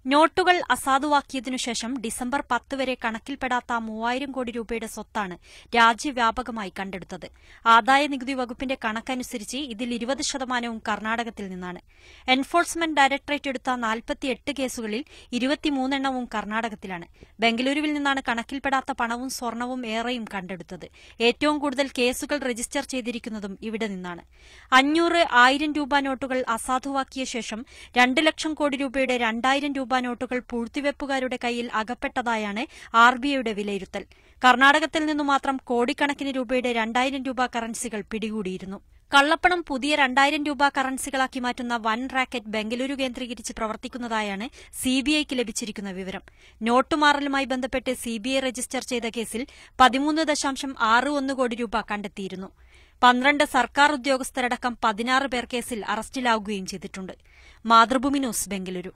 നോട്ടുകൾ അസാധുവാക്കിയതിനു ശേഷം ഡിസംബർ പത്ത് വരെ കണക്കിൽപ്പെടാത്ത മൂവായിരം കോടി രൂപയുടെ സ്വത്താണ് രാജ്യവ്യാപകമായി കണ്ടെടുത്തത് ആദായ നികുതി വകുപ്പിന്റെ കണക്കനുസരിച്ച് ഇതിൽ ഇരുപത് ശതമാനവും കർണാടകത്തിൽ നിന്നാണ് എൻഫോഴ്സ്മെന്റ് ഡയറക്ടറേറ്റ് എടുത്ത നാൽപ്പത്തിയെട്ട് കേസുകളിൽ ഇരുപത്തിമൂന്നെണ്ണവും കർണാടകത്തിലാണ് ബംഗളൂരുവിൽ നിന്നാണ് കണക്കിൽപ്പെടാത്ത പണവും സ്വർണവും ഏറെയും കണ്ടെടുത്തത് ഏറ്റവും കൂടുതൽ കേസുകൾ രജിസ്റ്റർ ചെയ്തിരിക്കുന്നതും ഇവിടെ നിന്നാണ് അഞ്ഞൂറ് ആയിരം രൂപ നോട്ടുകൾ അസാധുവാക്കിയ ശേഷം രണ്ട് ലക്ഷം കോടി രൂപയുടെ രണ്ടായിരം രൂപ നോട്ടുകൾ പൂഴ്ത്തിവെപ്പുകാരുടെ കയ്യിൽ അകപ്പെട്ടതായാണ് ആർ ബി ഐയുടെ വിലയിരുത്തൽ കർണാടകത്തിൽ നിന്നു മാത്രം കോടിക്കണക്കിന് രൂപയുടെ രണ്ടായിരം രൂപ കറൻസികൾ പിടികൂടിയിരുന്നു കള്ളപ്പണം പുതിയ രണ്ടായിരം രൂപ കറൻസികളാക്കി മാറ്റുന്ന വൻ റാക്കറ്റ് ബംഗളൂരു കേന്ദ്രീകരിച്ച് പ്രവർത്തിക്കുന്നതായാണ് സിബിഐക്ക് ലഭിച്ചിരിക്കുന്ന വിവരം നോട്ടുമാറലുമായി ബന്ധപ്പെട്ട് സിബിഐ രജിസ്റ്റർ ചെയ്ത കേസിൽ പതിമൂന്ന് ദശാംശം ആറ് ഒന്ന് കോടി രൂപ കണ്ടെത്തിയിരുന്നു പന്ത്രണ്ട് സർക്കാർ ഉദ്യോഗസ്ഥരടക്കം പതിനാറ് പേർ കേസിൽ അറസ്റ്റിലാവുകയും ചെയ്തിട്ടുണ്ട് മാതൃഭൂമി ന്യൂസ് ബംഗളൂരു